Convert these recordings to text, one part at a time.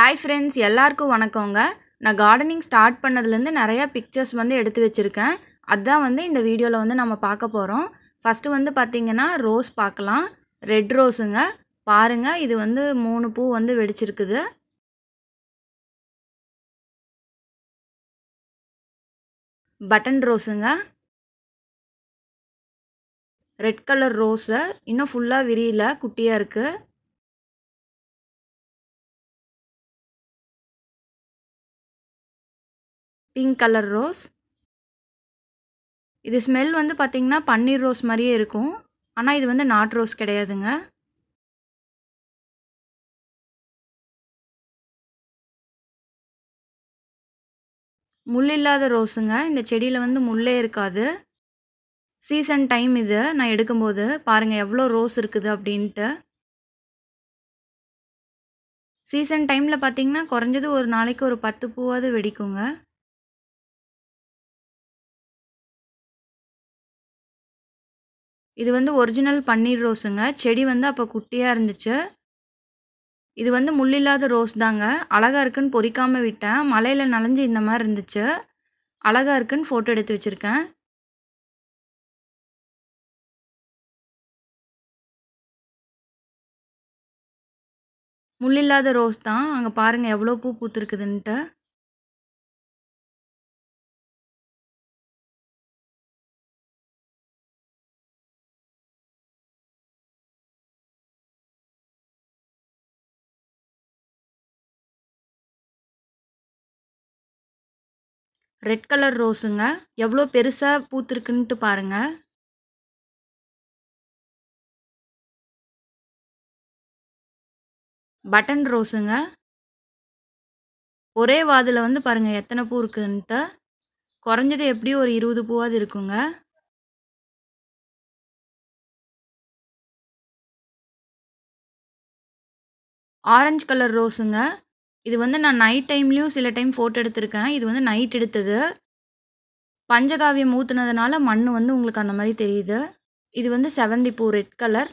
hi friends எல்லாருக்கும் வணக்கங்க நான் கார்டனிங் ஸ்டார்ட் பண்ணதுலேருந்து நிறையா பிக்சர்ஸ் வந்து எடுத்து வச்சுருக்கேன் அதான் வந்து இந்த வீடியோவில் வந்து நம்ம பார்க்க போகிறோம் ஃபஸ்ட்டு வந்து பார்த்திங்கன்னா ரோஸ் பார்க்கலாம் ரெட் ரோஸுங்க பாருங்கள் இது வந்து மூணு பூ வந்து வெடிச்சிருக்குது பட்டன் ரோஸுங்க ரெட் கலர் ரோஸு இன்னும் ஃபுல்லாக விரியல குட்டியாக இருக்குது பிங்க் கலர் ரோஸ் இது ஸ்மெல் வந்து பார்த்திங்கன்னா பன்னீர் ரோஸ் மாதிரியே இருக்கும் ஆனால் இது வந்து நாட் ரோஸ் கிடையாதுங்க முள் இல்லாத ரோஸுங்க இந்த செடியில் வந்து முள்ளே இருக்காது சீசன் டைம் இது நான் எடுக்கும்போது பாருங்கள் எவ்வளோ ரோஸ் இருக்குது அப்படின்ட்டு சீசன் டைமில் பார்த்தீங்கன்னா குறைஞ்சது ஒரு நாளைக்கு ஒரு பத்து பூவாவது வெடிக்குங்க இது வந்து ஒரிஜினல் பன்னீர் ரோஸுங்க செடி வந்து அப்போ குட்டியாக இருந்துச்சு இது வந்து முள்ளில்லாத ரோஸ் தாங்க அழகாக இருக்குன்னு பொறிக்காமல் விட்டேன் மலையில் நனைஞ்சு இந்த மாதிரி இருந்துச்சு அழகாக இருக்குன்னு ஃபோட்டோ எடுத்து வச்சுருக்கேன் முள்ளில்லாத ரோஸ் தான் அங்கே பாருங்கள் எவ்வளோ பூ பூத்துருக்குதுன்ட்டு ரெட் கலர் ரோஸுங்க எவ்வளோ பெருசாக பூத்துருக்குன்ட்டு பாருங்கள் பட்டன் ரோஸுங்க ஒரே வாதில் வந்து பாருங்கள் எத்தனை பூ இருக்குன்ட்டு குறைஞ்சது எப்படியும் ஒரு இருபது பூவாவது இருக்குங்க ஆரஞ்சு கலர் ரோஸுங்க இது வந்து நான் நைட் டைம்லேயும் சில டைம் ஃபோட்டோ எடுத்திருக்கேன் இது வந்து நைட் எடுத்தது பஞ்சகாவியம் ஊற்றுனதுனால மண் வந்து உங்களுக்கு அந்த மாதிரி தெரியுது இது வந்து செவந்தி பூ ரெட் கலர்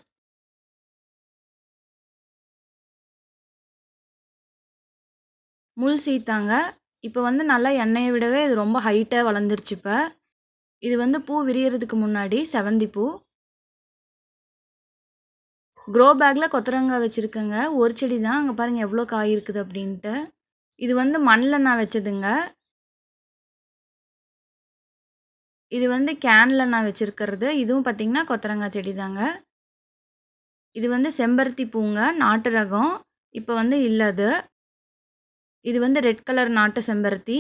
முள் சீத்தாங்க இப்போ வந்து நல்லா எண்ணெயை விடவே இது ரொம்ப ஹைட்டாக வளர்ந்துருச்சு இப்போ இது வந்து பூ விரியறதுக்கு முன்னாடி செவந்தி பூ க்ரோ பேக்கில் கொத்தரங்காய் வச்சுருக்கேங்க ஒரு செடி தான் அங்கே பாருங்கள் எவ்வளோ காய் இருக்குது அப்படின்ட்டு இது வந்து மண்ணில் நான் வச்சதுங்க இது வந்து கேனில் நான் வச்சுருக்கிறது இதுவும் பார்த்திங்கன்னா கொத்தரங்காய் செடி தாங்க இது வந்து செம்பருத்தி பூங்க நாட்டு ரகம் இப்போ வந்து இல்லை அது இது வந்து ரெட் கலர் நாட்டு செம்பருத்தி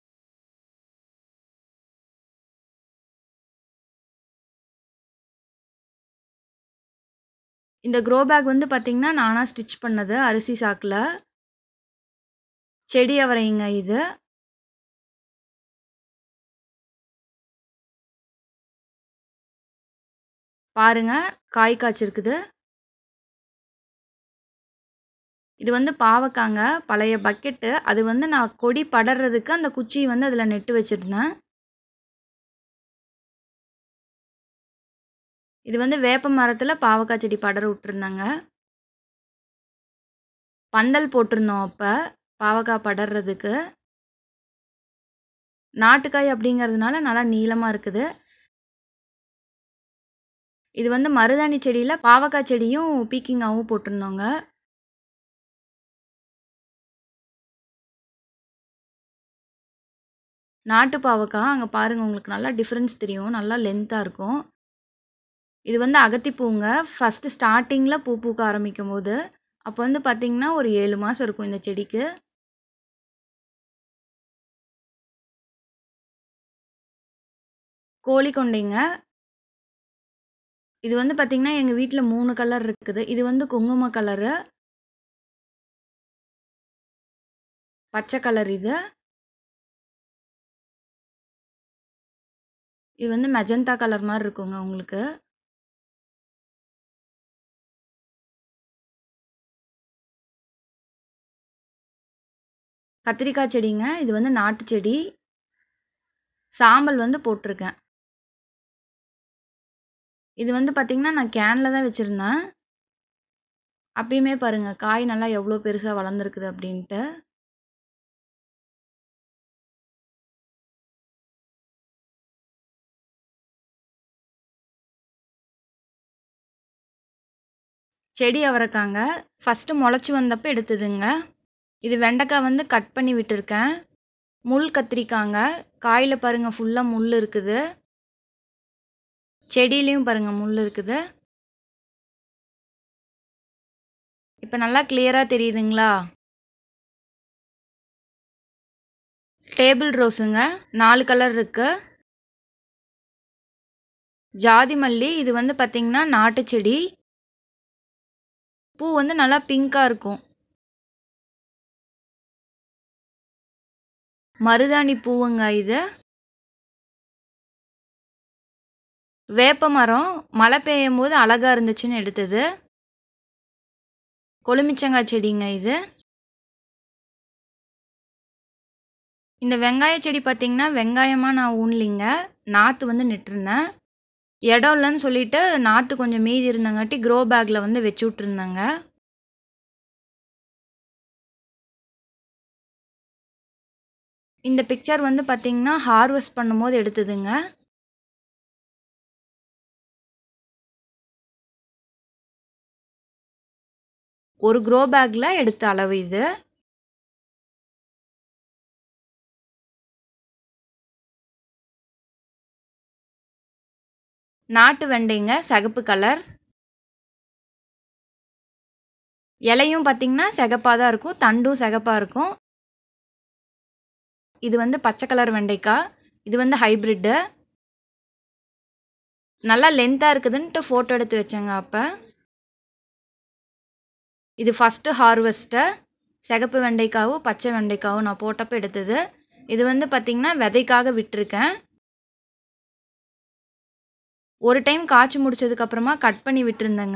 இந்த க்ரோ பேக் வந்து பார்த்திங்கன்னா நானாக ஸ்டிச் பண்ணது அரிசி சாக்கில் செடி அவரைங்க இது பாருங்க காய் காய்ச்சிருக்குது இது வந்து பாவக்காங்க பழைய பக்கெட்டு அது வந்து நான் கொடி படறதுக்கு அந்த குச்சி வந்து அதில் நெட்டு வச்சுருந்தேன் இது வந்து வேப்ப மரத்தில் பாவக்காய் செடி படர விட்டுருந்தாங்க பந்தல் போட்டிருந்தோம் அப்போ பாவக்காய் படறதுக்கு நாட்டுக்காய் அப்படிங்கிறதுனால நல்லா நீளமாக இருக்குது இது வந்து மருதாணி செடியில் பாவக்காய் செடியும் பீக்கிங்காகவும் போட்டிருந்தோங்க நாட்டு பாவக்காய் அங்கே பாருங்கள் உங்களுக்கு நல்லா டிஃப்ரென்ஸ் தெரியும் நல்லா லென்த்தாக இருக்கும் இது வந்து அகத்திப்பூங்க ஃபஸ்ட்டு ஸ்டார்டிங்கில் பூ பூக்க ஆரம்பிக்கும் போது அப்போ வந்து பார்த்திங்கன்னா ஒரு ஏழு மாதம் இருக்கும் இந்த செடிக்கு கோழி கொண்டைங்க இது வந்து பார்த்திங்கன்னா எங்கள் வீட்டில் மூணு கலர் இருக்குது இது வந்து குங்கும கலரு பச்சை கலர் இது இது வந்து மெஜந்தா கலர் மாதிரி இருக்குங்க உங்களுக்கு கத்திரிக்காய் செடிங்க இது வந்து நாட்டு செடி சாம்பல் வந்து போட்டிருக்கேன் இது வந்து பார்த்திங்கன்னா நான் கேனில் தான் வச்சுருந்தேன் அப்பயுமே பாருங்கள் காய் நல்லா எவ்வளோ பெருசாக வளர்ந்துருக்குது அப்படின்ட்டு செடி அவரைக்காங்க ஃபஸ்ட்டு முளைச்சி வந்தப்போ எடுத்ததுங்க இது வெண்டைக்காய் வந்து கட் பண்ணி விட்டுருக்கேன் முள் கத்திரிக்காங்க காயில் பாருங்கள் ஃபுல்லாக முள் இருக்குது செடியிலையும் பாருங்கள் முள் இருக்குது இப்போ நல்லா கிளியராக தெரியுதுங்களா டேபிள் ரோஸுங்க நாலு கலர் இருக்கு ஜாதி மல்லி இது வந்து பார்த்திங்கன்னா நாட்டு செடி பூ வந்து நல்லா பிங்காக இருக்கும் மருதாணி பூவுங்க இது வேப்ப மரம் மழை பெய்யும் போது அழகாக இருந்துச்சுன்னு எடுத்தது கொழுமிச்சங்காய் செடிங்க இது இந்த வெங்காய செடி பார்த்திங்கன்னா வெங்காயமாக நான் ஊனலிங்க நாற்று வந்து நட்டுருந்தேன் இடம் இல்லைன்னு சொல்லிட்டு நாற்று கொஞ்சம் மீதி இருந்தங்காட்டி க்ரோ பேக்கில் வந்து வச்சு விட்ருந்தேங்க இந்த பிக்சர் வந்து பார்த்திங்கன்னா ஹார்வெஸ்ட் பண்ணும்போது எடுத்ததுங்க ஒரு க்ரோ பேக்கில் எடுத்த அளவு இது நாட்டு வெண்டைங்க சிகப்பு கலர் இலையும் பார்த்திங்கன்னா சிகப்பாக தான் இருக்கும் தண்டும் சிகப்பாக இருக்கும் இது வந்து பச்சை கலர் வெண்டைக்காய் இது வந்து ஹைப்ரிட்டு நல்லா லென்த்தாக இருக்குதுன்ட்டு ஃபோட்டோ எடுத்து வச்சேங்க அப்போ இது ஃபஸ்ட்டு ஹார்வெஸ்ட்டு சிகப்பு வெண்டைக்காவும் பச்சை வெண்டைக்காவும் நான் போட்டப்போ எடுத்தது இது வந்து பார்த்திங்கன்னா விதைக்காக விட்டுருக்கேன் ஒரு டைம் காய்ச்சி முடிச்சதுக்கப்புறமா கட் பண்ணி விட்டுருந்தேங்க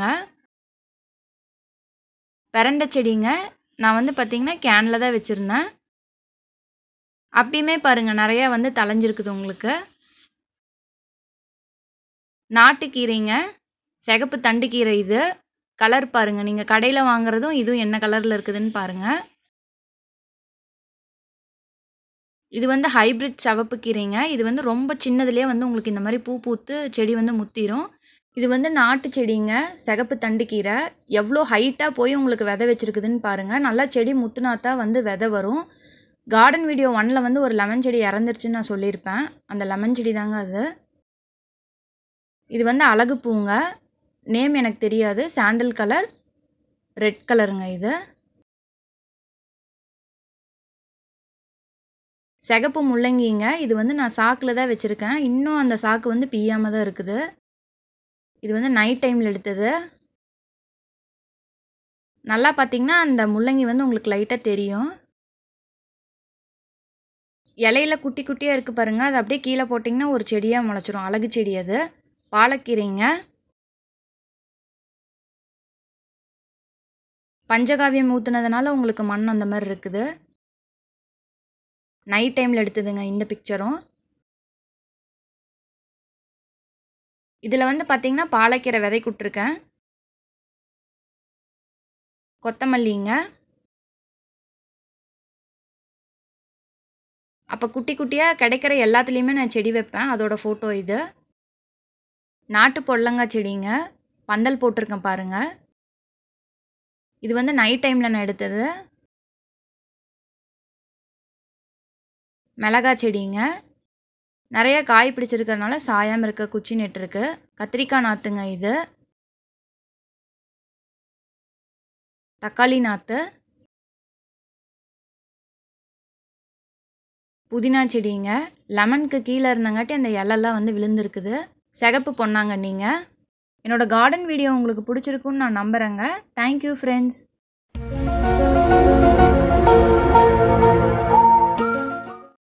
பிரண்டை செடிங்க நான் வந்து பார்த்திங்கன்னா கேனில் தான் வச்சுருந்தேன் அப்பயுமே பாருங்கள் நிறையா வந்து தலைஞ்சிருக்குது உங்களுக்கு நாட்டுக்கீரைங்க சிகப்பு தண்டு கீரை இது கலர் பாருங்கள் நீங்கள் கடையில் வாங்குறதும் இதுவும் என்ன கலரில் இருக்குதுன்னு பாருங்கள் இது வந்து ஹைப்ரிட் சிவப்பு கீரைங்க இது வந்து ரொம்ப சின்னதுலேயே வந்து உங்களுக்கு இந்த மாதிரி பூ பூத்து செடி வந்து முத்திரும் இது வந்து நாட்டு செடிங்க சிகப்பு தண்டு கீரை எவ்வளோ ஹைட்டாக போய் உங்களுக்கு விதை வச்சுருக்குதுன்னு பாருங்கள் நல்லா செடி முத்துனாத்தா வந்து விதை வரும் கார்டன் வீடியோ ஒனில் வந்து ஒரு லெமன் செடி இறந்துருச்சுன்னு நான் சொல்லியிருப்பேன் அந்த லெமன் செடி தாங்க அது இது வந்து அழகு பூங்க நேம் எனக்கு தெரியாது சாண்டல் கலர் ரெட் கலருங்க இது சிகப்பு முள்ளங்கிங்க இது வந்து நான் சாக்கில் தான் வச்சுருக்கேன் இன்னும் அந்த சாக்கு வந்து பிய்யாமல் தான் இருக்குது இது வந்து நைட் டைமில் எடுத்தது நல்லா பார்த்தீங்கன்னா அந்த முள்ளங்கி வந்து உங்களுக்கு லைட்டாக தெரியும் இலையில குட்டி குட்டியாக இருக்குது பாருங்கள் அது அப்படியே கீழே போட்டிங்கன்னா ஒரு செடியாக முளைச்சிரும் அழகு செடி அது பாலக்கீரைங்க பஞ்சகாவியம் ஊற்றுனதுனால உங்களுக்கு மண் அந்த மாதிரி இருக்குது நைட் டைமில் எடுத்ததுங்க இந்த பிக்சரும் இதில் வந்து பார்த்தீங்கன்னா பாலக்கீரை விதை விட்ருக்கேன் கொத்தமல்லிங்க அப்போ குட்டி குட்டியாக கிடைக்கிற எல்லாத்துலேயுமே நான் செடி வைப்பேன் அதோட ஃபோட்டோ இது நாட்டு பொடலங்காய் செடிங்க பந்தல் போட்டிருக்கேன் பாருங்கள் இது வந்து நைட் டைமில் நான் எடுத்தது மிளகா செடிங்க நிறைய காய் பிடிச்சிருக்கிறதுனால சாயாமல் இருக்க குச்சி நெட்டுருக்கு கத்திரிக்காய் நாற்றுங்க இது தக்காளி நாற்று புதினா செடிங்க லெமனுக்கு கீழே இருந்தங்காட்டி அந்த இலெல்லாம் வந்து விழுந்திருக்குது சிகப்பு பொன்னாங்க நீங்கள் என்னோடய கார்டன் வீடியோ உங்களுக்கு பிடிச்சிருக்குன்னு நான் நம்புகிறேங்க தேங்க்யூ ஃப்ரெண்ட்ஸ்